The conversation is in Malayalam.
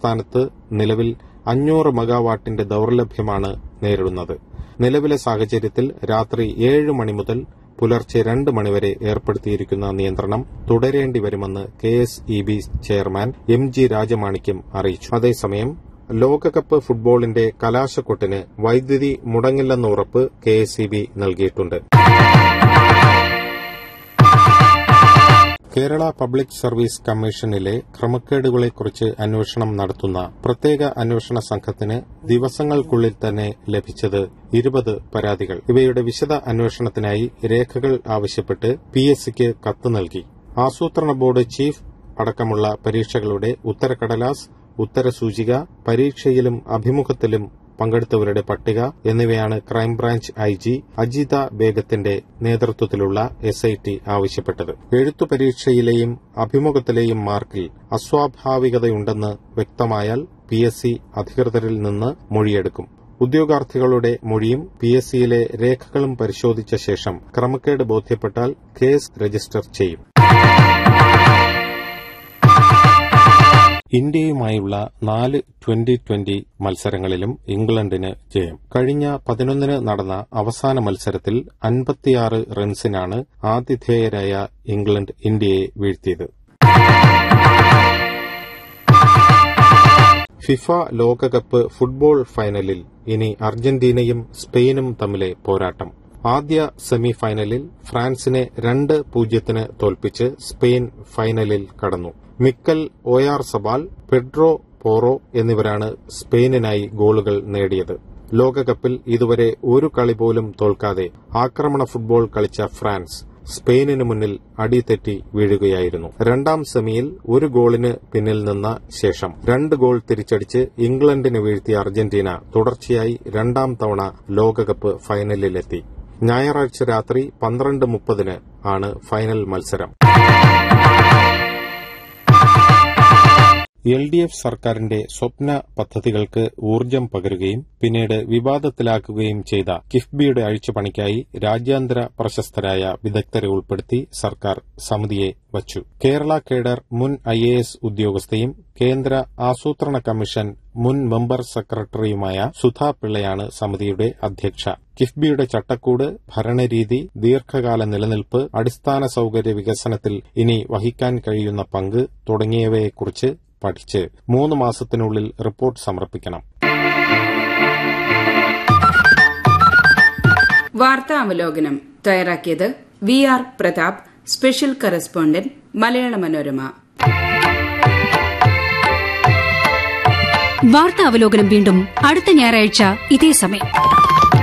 സംസ്ഥാനത്ത് നിലവിൽ അഞ്ഞൂറ് മെഗാവാട്ടിന്റെ ദൌർലഭ്യമാണ് നേരിടുന്നത് നിലവിലെ സാഹചര്യത്തിൽ രാത്രി ഏഴ് മണി മുതൽ പുലർച്ചെ രണ്ട് മണിവരെ ഏർപ്പെടുത്തിയിരിക്കുന്ന നിയന്ത്രണം തുടരേണ്ടി വരുമെന്ന് K S E B chairman M G Rajamanickam അറിയിച്ചു അതേസമയം ലോകകപ്പ് ഫുട്ബോളിന്റെ കലാശക്കൊട്ടിന് വൈദ്യുതി മുടങ്ങില്ലെന്ന ഉറപ്പ് കെ എസ് ഇ ബി നൽകിയിട്ടുണ്ട് കേരള പബ്ലിക് സർവീസ് കമ്മീഷനിലെ ക്രമക്കേടുകളെക്കുറിച്ച് അന്വേഷണം നടത്തുന്ന പ്രത്യേക അന്വേഷണ സംഘത്തിന് ദിവസങ്ങൾക്കുള്ളിൽ തന്നെ ലഭിച്ചത് ഇരുപത് പരാതികൾ ഇവയുടെ വിശദ അന്വേഷണത്തിനായി രേഖകൾ ആവശ്യപ്പെട്ട് പി എസ് സിക്ക് കത്ത് നൽകി ആസൂത്രണ ബോർഡ് ചീഫ് അടക്കമുള്ള പരീക്ഷകളുടെ ഉത്തരക്കടലാസ് ഉത്തരസൂചിക പരീക്ഷയിലും അഭിമുഖത്തിലും പങ്കെടുത്തവരുടെ പട്ടിക എന്നിവയാണ് ക്രൈംബ്രാഞ്ച് ഐ ജി അജിത ബേഗത്തിന്റെ നേതൃത്വത്തിലുള്ള എസ് ഐ ടി ആവശ്യപ്പെട്ടത് എഴുത്തു പരീക്ഷയിലെയും അഭിമുഖത്തിലെയും മാർക്കിൽ അസ്വാഭാവികതയുണ്ടെന്ന് വ്യക്തമായാൽ പി എസ് സി അധികൃതരിൽ നിന്ന് മൊഴിയെടുക്കും ഉദ്യോഗാർത്ഥികളുടെ മൊഴിയും പി എസ് സിയിലെ രേഖകളും പരിശോധിച്ച ശേഷം ക്രമക്കേട് ബോധ്യപ്പെട്ടാൽ കേസ് രജിസ്റ്റർ ചെയ്യും ഇന്ത്യയുമായുള്ള നാല് ട്വന്റി ട്വന്റി മത്സരങ്ങളിലും ഇംഗ്ലണ്ടിന് ജയം കഴിഞ്ഞ പതിനൊന്നിന് നടന്ന അവസാന മത്സരത്തിൽ അൻപത്തിയാറ് റൺസിനാണ് ആതിഥേയരായ ഇംഗ്ലണ്ട് ഇന്ത്യയെ വീഴ്ത്തിയത് ഫിഫ ലോകകപ്പ് ഫുട്ബോൾ ഫൈനലിൽ ഇനി അർജന്റീനയും സ്പെയിനും തമ്മിലെ പോരാട്ടം ആദ്യ സെമി ഫൈനലിൽ ഫ്രാൻസിനെ രണ്ട് പൂജ്യത്തിന് തോൽപ്പിച്ച് സ്പെയിൻ ഫൈനലിൽ കടന്നു മിക്കൽ ഒയാർ സബാൽ പെഡ്രോ പോറോ എന്നിവരാണ് സ്പെയിനിനായി ഗോളുകൾ നേടിയത് ലോകകപ്പിൽ ഇതുവരെ ഒരു കളി പോലും തോൽക്കാതെ ആക്രമണ ഫുട്ബോൾ കളിച്ച ഫ്രാൻസ് സ്പെയിനിന് മുന്നിൽ അടിതെറ്റി വീഴുകയായിരുന്നു രണ്ടാം സെമിയിൽ ഒരു ഗോളിന് പിന്നിൽ നിന്ന ശേഷം രണ്ട് ഗോൾ തിരിച്ചടിച്ച് ഇംഗ്ലണ്ടിന് വീഴ്ത്തിയ അർജന്റീന തുടർച്ചയായി രണ്ടാം തവണ ലോകകപ്പ് ഫൈനലിലെത്തി ഞായറാഴ്ച രാത്രി പന്ത്രണ്ട് മുപ്പതിന് ആണ് ഫൈനൽ മത്സരം എൽ ഡി എഫ് സർക്കാരിന്റെ സ്വപ്ന പദ്ധതികൾക്ക് ഊർജം പകരുകയും പിന്നീട് വിവാദത്തിലാക്കുകയും ചെയ്ത കിഫ്ബിയുടെ അഴിച്ചുപണിക്കായി രാജ്യാന്തര പ്രശസ്തരായ വിദഗ്ധരെ ഉൾപ്പെടുത്തി സർക്കാർ സമിതിയെ വച്ചു കേരള കേഡർ മുൻ ഐ എ എസ് ഉദ്യോഗസ്ഥയും കേന്ദ്ര ആസൂത്രണ കമ്മീഷൻ മുൻ മെമ്പർ സെക്രട്ടറിയുമായ സുധാ പിള്ളയാണ് സമിതിയുടെ അധ്യക്ഷ കിഫ്ബിയുടെ ചട്ടക്കൂട് ഭരണരീതി ദീർഘകാല നിലനിൽപ്പ് അടിസ്ഥാന സൌകര്യ വികസനത്തിൽ ഇനി വഹിക്കാൻ കഴിയുന്ന പങ്ക് തുടങ്ങിയവയെക്കുറിച്ച് പഠിച്ച് മൂന്ന് മാസത്തിനുള്ളിൽ റിപ്പോർട്ട് സമർപ്പിക്കണം വാർത്താ അവലോകനം തയ്യാറാക്കിയത് V R Prathap special correspondent Malayala Manorama വാർത്താ അവലോകനം വീണ്ടും അടുത്ത ഞായറാഴ്ച ഇതേ സമയം